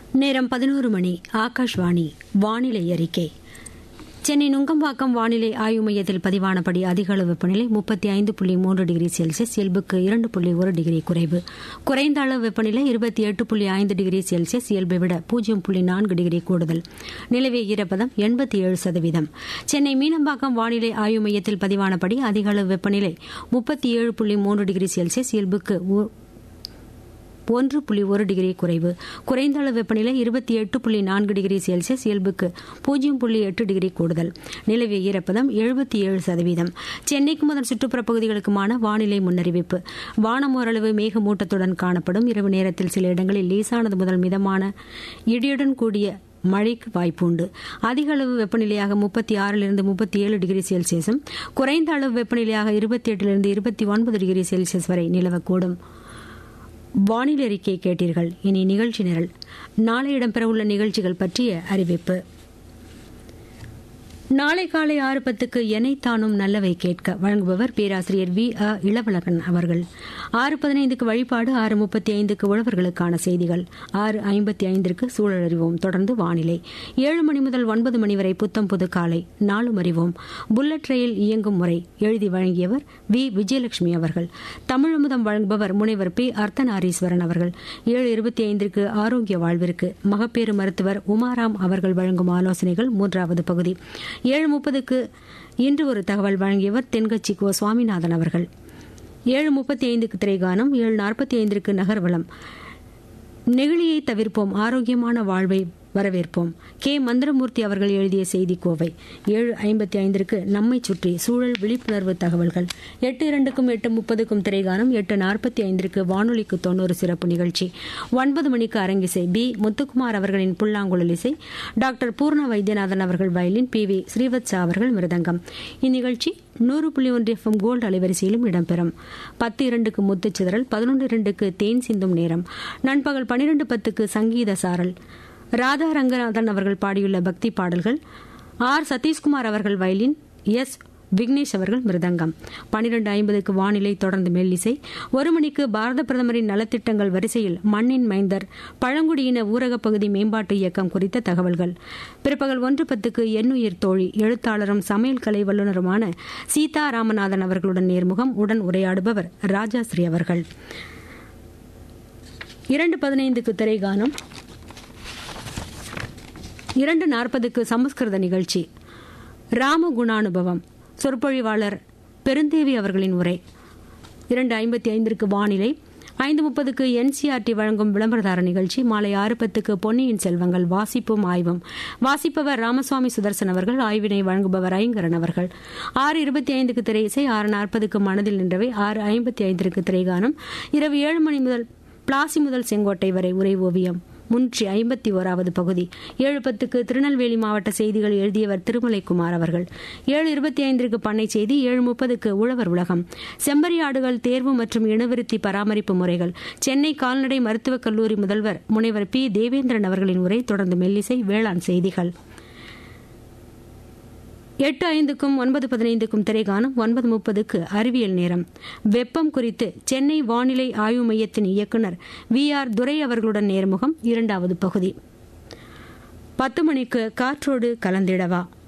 நேரம் பதினோரு மணி ஆகாஷ்வாணி வானிலை அறிக்கை சென்னை நுங்கம்பாக்கம் வானிலை ஆய்வு மையத்தில் பதிவானபடி அதிக அளவு வெப்பநிலை முப்பத்தி ஐந்து புள்ளி மூன்று டிகிரி செல்சியஸ் இயல்புக்கு இரண்டு புள்ளி ஒரு டிகிரி குறைவு குறைந்த அளவு வெப்பநிலை இருபத்தி எட்டு புள்ளி ஐந்து டிகிரி செல்சியஸ் இயல்பை விட பூஜ்ஜியம் புள்ளி நான்கு டிகிரி கூடுதல் நிலவிய ஈரப்பதம் எண்பத்தி ஏழு சதவீதம் சென்னை மீனம்பாக்கம் வானிலை ஆய்வு மையத்தில் பதிவானபடி அதிக அளவு வெப்பநிலை முப்பத்தி ஏழு புள்ளி மூன்று டிகிரி செல்சியஸ் இயல்புக்கு ஒன்று புள்ளி ஒரு டிகிரி குறைவு குறைந்த அளவு வெப்பநிலை இருபத்தி எட்டு புள்ளி நான்கு டிகிரி செல்சியஸ் இயல்புக்கு பூஜ்ஜியம் புள்ளி எட்டு டிகிரி கூடுதல் நிலவிய ஈரப்பதம் எழுபத்தி ஏழு சதவீதம் சென்னைக்கு முதல் சுற்றுப்புற பகுதிகளுக்குமான வானிலை முன்னறிவிப்பு வானம் ஓரளவு மேகமூட்டத்துடன் காணப்படும் இரவு நேரத்தில் சில இடங்களில் லேசானது முதல் மிதமான இடியுடன் கூடிய மழைக்கு வாய்ப்பு உண்டு அதிக அளவு வெப்பநிலையாக முப்பத்தி ஆறிலிருந்து முப்பத்தி ஏழு டிகிரி செல்சியஸும் குறைந்த அளவு வெப்பநிலையாக இருபத்தி எட்டிலிருந்து இருபத்தி ஒன்பது டிகிரி செல்சியஸ் வரை நிலவக்கூடும் வானிலை அறிக்கை கேட்டீர்கள் இனி நிகழ்ச்சி நிரல் நாளை இடம்பெறவுள்ள நிகழ்ச்சிகள் பற்றிய அறிவிப்பு நாளை காலை ஆறு பத்துக்கு எனைத்தானும் நல்லவை கேட்க வழங்குபவர் பேராசிரியர் வி அ இளவழகன் அவர்கள் ஆறு பதினைந்துக்கு வழிபாடு ஆறு முப்பத்தி ஐந்துக்கு உழவர்களுக்கான செய்திகள் ஆறு ஐம்பத்தி ஐந்திற்கு சூழல் அறிவோம் தொடர்ந்து வானிலை ஏழு மணி முதல் ஒன்பது மணி வரை புத்தம் புது காலை நாளும் அறிவோம் புல்லட் ரயில் இயங்கும் முறை எழுதி வழங்கியவர் வி விஜயலட்சுமி அவர்கள் தமிழமுதம் வழங்குபவர் முனைவர் பி அர்த்தநாரீஸ்வரன் அவர்கள் ஏழு இருபத்தி ஐந்திற்கு ஆரோக்கிய வாழ்விற்கு மகப்பேறு மருத்துவர் உமாராம் அவர்கள் வழங்கும் ஆலோசனைகள் மூன்றாவது பகுதி ஏழு முப்பதுக்கு இன்று ஒரு தகவல் வழங்கியவர் தென்கட்சி கோ சுவாமிநாதன் அவர்கள் ஏழு முப்பத்தி ஐந்துக்கு திரைகானம் ஏழு நாற்பத்தி ஐந்திற்கு நகர்வலம் நெகிழியை தவிர்ப்போம் ஆரோக்கியமான வாழ்வை வரவேற்போம் கே மந்திரமூர்த்தி அவர்கள் எழுதிய செய்தி கோவை ஏழு ஐம்பத்தி ஐந்திற்கு நம்மை சுற்றி சூழல் விழிப்புணர்வு தகவல்கள் எட்டு இரண்டுக்கும் எட்டு முப்பதுக்கும் திரைகானம் எட்டு நாற்பத்தி ஐந்திற்கு வானொலிக்கு தொண்ணூறு சிறப்பு நிகழ்ச்சி ஒன்பது மணிக்கு அரங்கிசை பி முத்துக்குமார் அவர்களின் புல்லாங்குழல் இசை டாக்டர் பூர்ண வைத்தியநாதன் அவர்கள் வயலின் பி வி ஸ்ரீவத்சா அவர்கள் மிருதங்கம் இந்நிகழ்ச்சி நூறு புள்ளி ஒன்று எஃப்எம் கோல்டு அலைவரிசையிலும் இடம்பெறும் பத்து இரண்டுக்கு முத்துச்சிதறல் பதினொன்று இரண்டுக்கு தேன் சிந்தும் நேரம் நண்பகல் பனிரெண்டு பத்துக்கு சங்கீத சாரல் ராதா ரங்கநாதன் அவர்கள் பாடியுள்ள பக்தி பாடல்கள் ஆர் சதீஷ்குமார் அவர்கள் வயலின் எஸ் விக்னேஷ் அவர்கள் மிருதங்கம் பனிரெண்டு ஐம்பதுக்கு வானிலை தொடர்ந்து மெல்லிசை ஒரு மணிக்கு பாரத பிரதமரின் நலத்திட்டங்கள் வரிசையில் மண்ணின் மைந்தர் பழங்குடியின ஊரகப் பகுதி மேம்பாட்டு இயக்கம் குறித்த தகவல்கள் பிற்பகல் ஒன்று பத்துக்கு எண்ணுயிர் தோழி எழுத்தாளரும் சமையல் கலை வல்லுநருமான சீதா ராமநாதன் அவர்களுடன் நேர்முகம் உடன் உரையாடுபவர் ராஜாஸ்ரீ அவர்கள் இரண்டு பதினைந்துக்கு திரைகானம் இரண்டு நாற்பதுக்கு சமஸ்கிருத நிகழ்ச்சி ராமகுணானுபவம் சொற்பொழிவாளர் பெருந்தேவி அவர்களின் உரை இரண்டு ஐம்பத்தி ஐந்திற்கு வானிலை ஐந்து முப்பதுக்கு என்சிஆர்டி வழங்கும் விளம்பரதார நிகழ்ச்சி மாலை ஆறு பத்துக்கு பொன்னியின் செல்வங்கள் வாசிப்பும் ஆய்வும் வாசிப்பவர் ராமசுவாமி சுதர்சன் அவர்கள் ஆய்வினை வழங்குபவர் ஐங்கரன் அவர்கள் ஆறு இருபத்தி ஐந்துக்கு திரை இசை ஆறு நாற்பதுக்கு மனதில் நின்றவை ஆறு ஐம்பத்தி ஐந்திற்கு திரைகானம் இரவு ஏழு மணி முதல் பிளாசி முதல் செங்கோட்டை வரை உரை ஓவியம் முன்னூற்றி ஐம்பத்தி ஓராவது பகுதி ஏழு பத்துக்கு திருநெல்வேலி மாவட்ட செய்திகள் எழுதியவர் திருமலைக்குமார் அவர்கள் ஏழு இருபத்தி ஐந்திற்கு பண்ணை செய்தி ஏழு முப்பதுக்கு உழவர் உலகம் செம்பரியாடுகள் தேர்வு மற்றும் இனவிருத்தி பராமரிப்பு முறைகள் சென்னை கால்நடை மருத்துவக் கல்லூரி முதல்வர் முனைவர் பி தேவேந்திரன் அவர்களின் உரை தொடர்ந்து மெல்லிசை வேளாண் செய்திகள் எட்டு ஐந்துக்கும் ஒன்பது பதினைந்துக்கும் திரைகானம் ஒன்பது முப்பதுக்கு அறிவியல் நேரம் வெப்பம் குறித்து சென்னை வானிலை ஆய்வு மையத்தின் இயக்குநர் வி ஆர் துரை அவர்களுடன் நேர்முகம் இரண்டாவது பகுதி பத்து மணிக்கு காற்றோடு கலந்திடவா